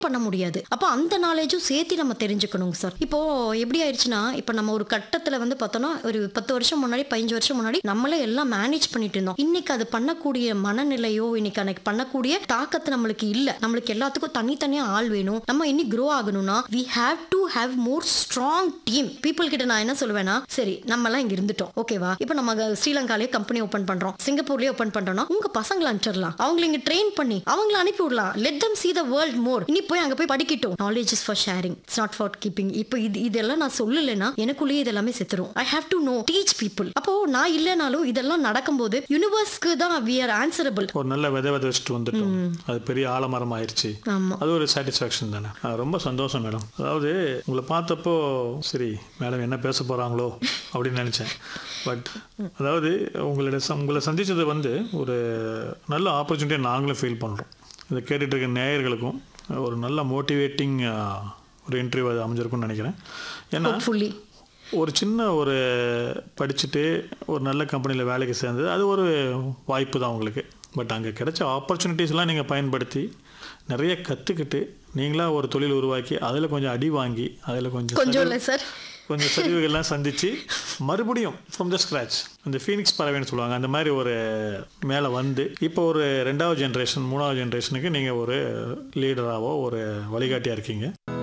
பண்ண முடியாது அப்போ அந்த நாலேஜும் சேர்த்து நம்ம தெரிஞ்சுக்கணுங்க சார் இப்போ எப்படி ஆயிடுச்சுன்னா இப்போ நம்ம ஒரு கட்டத்துல வந்து பார்த்தோம்னா ஒரு பத்து வருஷம் முன்னாடி பதினஞ்சு வருஷம் முன்னாடி நம்மளே எல்லாம் மேனேஜ் பண்ணிட்டு இருந்தோம் இன்னைக்கு அது பண்ணக்கூடிய மனநிலையோ இன்னைக்கு அன்னைக்கு பண்ணக்கூடிய தாக்கத்து நம்மளுக்கு இல்ல நம்மளுக்கு எல்லாத்துக்கும் தனித்தனியா ஆள் வேணும் நம்ம இனி க்ரோ ஆகணும்னா we have to have more strong team people கிட்ட நான் என்ன சொல்லுவேன்னா சரி நம்ம எல்லாம் இங்க இருந்துட்டோம் ஓகேவா இப்போ நம்ம அங்க ஸ்ரீலங்காலே கம்பெனி ஓபன் பண்றோம் சிங்கப்பூர்லயே ஓபன் பண்றோம்னா உங்க பசங்களை அனுப்பிச்சிடலாம் அவங்களை இங்க ட்ரெயின் பண்ணி அவங்கள அனுப்பி விடலாம் let them see the world more இனி போய் அங்க போய் படிக்கட்டும் knowledge is for sharing it's not for keeping இப்போ இது இதெல்லாம் நான் சொல்லலைன்னா எனக்குள்ளேயே இதெல்லாமே செத்துரும் I have to no teach people அப்போ நான் இல்லைனாலும் இதெல்லாம் நடக்கும்போது யூனிவர்ஸ்க்கு தான் வி ஆர் ஆன்சரபிள் ஒரு நல்ல விதை விதை வச்சுட்டு வந்துட்டோம் அது பெரிய ஆலமரம் ஆயிடுச்சு ஆமா அது ஒரு சாட்டிஸ்ஃபேக்ஷன் தானே ஆ, ரொம்ப சந்தோஷம் மேடம் அதாவது உங்களை பார்த்தப்போ சரி மேடம் என்ன பேச போகிறாங்களோ அப்படின்னு நினச்சேன் பட் அதாவது உங்களுடைய ச- உங்களை சந்திச்சது வந்து ஒரு நல்ல ஆப்பர்ச்சுனிட்டியை நாங்களும் ஃபீல் பண்ணுறோம் இதை கேட்டுட்டு இருக்க நேயர்களுக்கும் ஒரு நல்ல மோட்டிவேட்டிங் ஒரு இன்டர்வியூ அது அமைஞ்சிருக்கும்னு நினைக்கிறேன் ஏன்னா ஹோப்ஃபுல்லி ஒரு சின்ன ஒரு படிச்சுட்டு ஒரு நல்ல கம்பெனியில் வேலைக்கு சேர்ந்தது அது ஒரு வாய்ப்பு தான் உங்களுக்கு பட் அங்கே கிடைச்ச ஆப்பர்ச்சுனிட்டிஸ்லாம் நீங்கள் பயன்படுத்தி நிறைய கற்றுக்கிட்டு நீங்களா ஒரு தொழில் உருவாக்கி அதில் கொஞ்சம் அடி வாங்கி அதில் கொஞ்சம் கொஞ்சம் இல்லை சார் கொஞ்சம் சரிவுகள்லாம் சந்திச்சு மறுபடியும் ஃப்ரம் த ஸ்க்ராச் அந்த ஃபீனிக்ஸ் பறவைன்னு சொல்லுவாங்க அந்த மாதிரி ஒரு மேலே வந்து இப்போ ஒரு ரெண்டாவது ஜென்ரேஷன் மூணாவது ஜென்ரேஷனுக்கு நீங்கள் ஒரு லீடராகவோ ஒரு வழிகாட்டியாக இருக்கீங்க